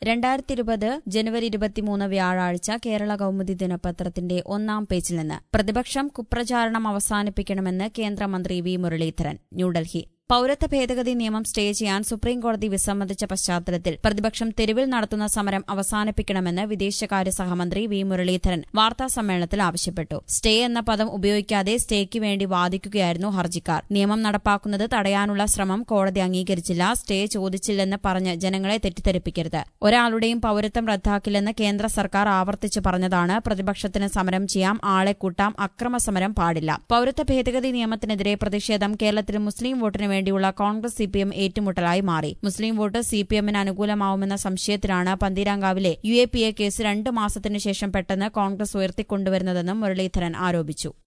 രണ്ടായിരത്തി ഇരുപത് ജനുവരി ഇരുപത്തിമൂന്ന് വ്യാഴാഴ്ച കേരള കൗമുദി ദിനപത്രത്തിന്റെ ഒന്നാം പേജിൽ നിന്ന് പ്രതിപക്ഷം കുപ്രചാരണം അവസാനിപ്പിക്കണമെന്ന് കേന്ദ്രമന്ത്രി വി മുരളീധരൻ ന്യൂഡൽഹി പൌരത്വ ഭേദഗതി നിയമം സ്റ്റേ ചെയ്യാൻ സുപ്രീംകോടതി വിസമ്മതിച്ച പശ്ചാത്തലത്തിൽ പ്രതിപക്ഷം തെരുവിൽ നടത്തുന്ന സമരം അവസാനിപ്പിക്കണമെന്ന് വിദേശകാര്യ സഹമന്ത്രി വി മുരളീധരൻ വാർത്താസമ്മേളനത്തിൽ ആവശ്യപ്പെട്ടു സ്റ്റേ എന്ന പദം ഉപയോഗിക്കാതെ സ്റ്റേക്ക് വേണ്ടി വാദിക്കുകയായിരുന്നു ഹർജിക്കാർ നിയമം നടപ്പാക്കുന്നത് തടയാനുള്ള ശ്രമം കോടതി അംഗീകരിച്ചില്ല സ്റ്റേ ചോദിച്ചില്ലെന്ന് പറഞ്ഞ് ജനങ്ങളെ തെറ്റിദ്ധരിപ്പിക്കരുത് ഒരാളുടെയും പൌരത്വം റദ്ദാക്കില്ലെന്ന് കേന്ദ്ര സർക്കാർ ആവർത്തിച്ചു പറഞ്ഞതാണ് പ്രതിപക്ഷത്തിന് സമരം ചെയ്യാം ആളെ കൂട്ടാം അക്രമസമരം പാടില്ല പൌരത്വ ഭേദഗതി നിയമത്തിനെതിരെ പ്രതിഷേധം കേരളത്തിൽ മുസ്ലിം വോട്ടിന് വേണ്ടിയുള്ള കോൺഗ്രസ് സി പി എം ഏറ്റുമുട്ടലായി മാറി മുസ്ലിം വോട്ട് സി പി എമ്മിന് അനുകൂലമാവുമെന്ന സംശയത്തിലാണ് പന്തീരാങ്കാവിലെ U A P A case രണ്ട് മാസത്തിനു ശേഷം പെട്ടെന്ന് കോൺഗ്രസ് ഉയർത്തിക്കൊണ്ടുവരുന്നതെന്നും മുരളീധരൻ ആരോപിച്ചു